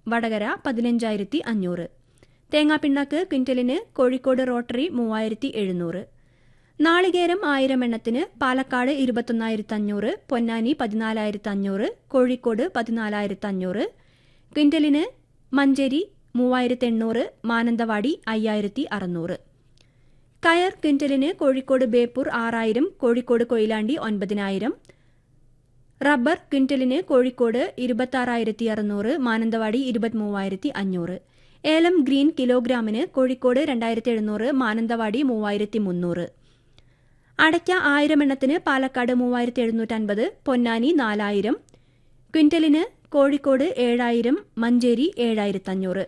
വടകര പതിനഞ്ചായിരത്തി അഞ്ഞൂറ് തേങ്ങാപ്പിണ്ണാക്ക് ക്വിന്റലിന് കോഴിക്കോട് റോട്ടറി മൂവായിരത്തി എഴുന്നൂറ് നാളികേരം ആയിരം എണ്ണത്തിന് പാലക്കാട് ഇരുപത്തൊന്നായിരത്തി അഞ്ഞൂറ് പൊന്നാനി പതിനാലായിരത്തി അഞ്ഞൂറ് കോഴിക്കോട് പതിനാലായിരത്തി അഞ്ഞൂറ് ക്വിന്റലിന് മഞ്ചേരി മൂവായിരത്തി എണ്ണൂറ് മാനന്തവാടി അയ്യായിരത്തി അറുന്നൂറ് കയർ ക്വിന്റലിന് കോഴിക്കോട് ബേപ്പൂർ ആറായിരം കോഴിക്കോട് കൊയിലാണ്ടി ഒൻപതിനായിരം റബ്ബർ ക്വിന്റലിന് കോഴിക്കോട് ഇരുപത്താറായിരത്തി അറുന്നൂറ് മാനന്തവാടി ഇരുപത്തിമൂവായിരത്തി അഞ്ഞൂറ് ഏലം ഗ്രീൻ കിലോഗ്രാമിന് കോഴിക്കോട് രണ്ടായിരത്തി എഴുന്നൂറ് മാനന്തവാടി മൂവായിരത്തി മുന്നൂറ് അടയ്ക്ക ആയിരം എണ്ണത്തിന് പാലക്കാട് മൂവായിരത്തി എഴുന്നൂറ്റൻപത് പൊന്നാനി നാലായിരം ക്വിന്റലിന് കോഴിക്കോട് ഏഴായിരം മഞ്ചേരി ഏഴായിരത്തഞ്ഞൂറ്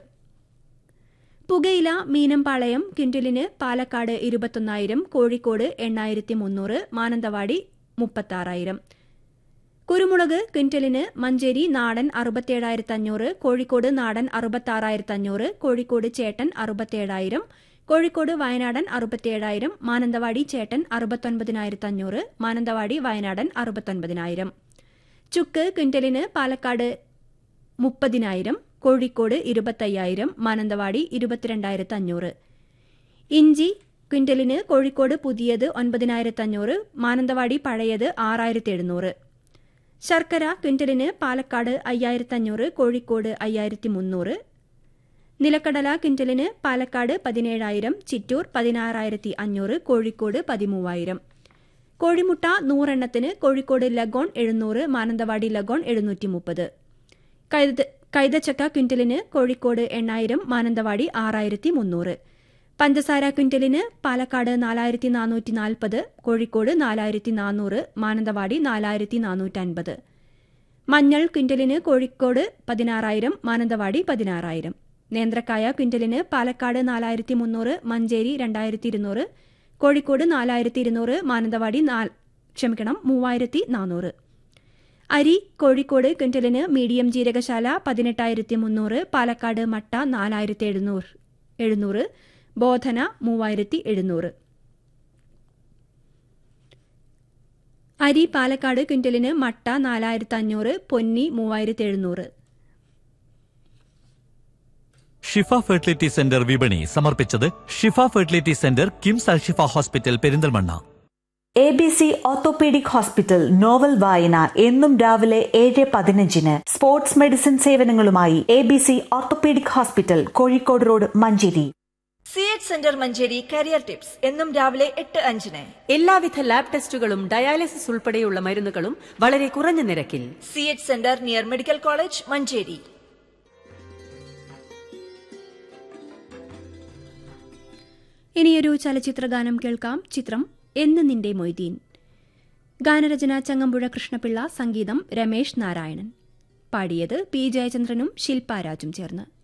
പുകയില മീനമ്പാളയം ക്വിന്റലിന് പാലക്കാട് ഇരുപത്തൊന്നായിരം കോഴിക്കോട് എണ്ണായിരത്തി മുന്നൂറ് മാനന്തവാടി മുപ്പത്താറായിരം കുരുമുളക് ക്വിന്റലിന് മഞ്ചേരി നാടൻ അറുപത്തിയേഴായിരത്തി അഞ്ഞൂറ് കോഴിക്കോട് നാടൻ അറുപത്താറായിരത്തി അഞ്ഞൂറ് കോഴിക്കോട് ചേട്ടൻ അറുപത്തിയേഴായിരം കോഴിക്കോട് വയനാടൻ അറുപത്തിയേഴായിരം മാനന്തവാടി ചേട്ടൻ അറുപത്തൊൻപതിനായിരത്തി അഞ്ഞൂറ് മാനന്തവാടി വയനാടൻ അറുപത്തൊൻപതിനായിരം ചുക്ക് ക്വിന്റലിന് പാലക്കാട് മുപ്പതിനായിരം കോഴിക്കോട് ഇരുപത്തയ്യായിരം മാനന്തവാടി ഇരുപത്തിരണ്ടായിരത്തി അഞ്ഞൂറ് ഇഞ്ചി ക്വിന്റലിന് കോഴിക്കോട് പുതിയത് ഒൻപതിനായിരത്തി അഞ്ഞൂറ് മാനന്തവാടി പഴയത് ആറായിരത്തി എഴുന്നൂറ് ശർക്കര ക്വിന്റലിന് പാലക്കാട് അയ്യായിരത്തി അഞ്ഞൂറ് കോഴിക്കോട് അയ്യായിരത്തി മുന്നൂറ് നിലക്കടല ക്വിന്റലിന് പാലക്കാട് പതിനേഴായിരം ചിറ്റൂർ പതിനാറായിരത്തി അഞ്ഞൂറ് കോഴിക്കോട് പതിമൂവായിരം കോഴിമുട്ട നൂറെണ്ണത്തിന് കോഴിക്കോട് ലഗോൺ എഴുന്നൂറ് മാനന്തവാടി ലഗോൺ എഴുന്നൂറ്റി മുപ്പത് കൈതച്ചക്ക ക്വിന്റലിന് കോഴിക്കോട് എണ്ണായിരം മാനന്തവാടി ആറായിരത്തി മുന്നൂറ് പഞ്ചസാര ക്വിന്റലിന് പാലക്കാട് നാലായിരത്തി നാനൂറ്റി നാൽപ്പത് കോഴിക്കോട് നാലായിരത്തി നാനൂറ് മാനന്തവാടി നാലായിരത്തി നാനൂറ്റൻപത് മഞ്ഞൾ ക്വിന്റലിന് കോഴിക്കോട് പതിനാറായിരം മാനന്തവാടി പതിനാറായിരം നേന്ത്രക്കായ ക്വിന്റലിന് പാലക്കാട് നാലായിരത്തി മുന്നൂറ് മഞ്ചേരി രണ്ടായിരത്തി ഇരുന്നൂറ് കോഴിക്കോട് നാലായിരത്തി ഇരുന്നൂറ് മാനന്തവാടി ക്ഷമിക്കണം മൂവായിരത്തി നാനൂറ് അരി കോഴിക്കോട് ക്വിന്റലിന് മീഡിയം ജീരകശാല പതിനെട്ടായിരത്തി മുന്നൂറ് പാലക്കാട് മട്ട നാലായിരത്തി എഴുന്നൂറ് എഴുന്നൂറ് ബോധന മൂവായിരത്തി എഴുന്നൂറ് അരി പാലക്കാട് ക്വിന്റലിന് മട്ട നാലായിരത്തി അഞ്ഞൂറ് പൊന്നി മൂവായിരത്തി എഴുന്നൂറ് ഷിഫ ഫെർട്ടിലിറ്റി സെന്റർ വിപണി സമർപ്പിച്ചത് Shifa fertility centre KIMS Alshifa hospital Perinthalmanna A B C orthopaedic hospital novel വായന എന്നും രാവിലെ ഏഴ് പതിനഞ്ചിന് സ്പോർട്സ് മെഡിസിൻ സേവനങ്ങളുമായി A B C orthopaedic hospital Kozhikode road Manjeri C H centre Manjeri career tips എന്നും രാവിലെ എട്ട് അഞ്ചിന് എല്ലാവിധ ലാബ് ടെസ്റ്റുകളും ഡയാലിസിസ് ഉൾപ്പെടെയുള്ള മരുന്നുകളും വളരെ കുറഞ്ഞ നിരക്കിൽ C H centre near medical college Manjeri ഇനിയൊരു ചലച്ചിത്ര ഗാനം കേൾക്കാം ചിത്രം എന്ന് നിന്റെ മൊയ്തീൻ ഗാനരചന ചങ്ങമ്പുഴ കൃഷ്ണപിള്ള സംഗീതം രമേശ് നാരായണൻ പാടിയത് പി ജയചന്ദ്രനും ശില്പാരാജും ചേർന്ന്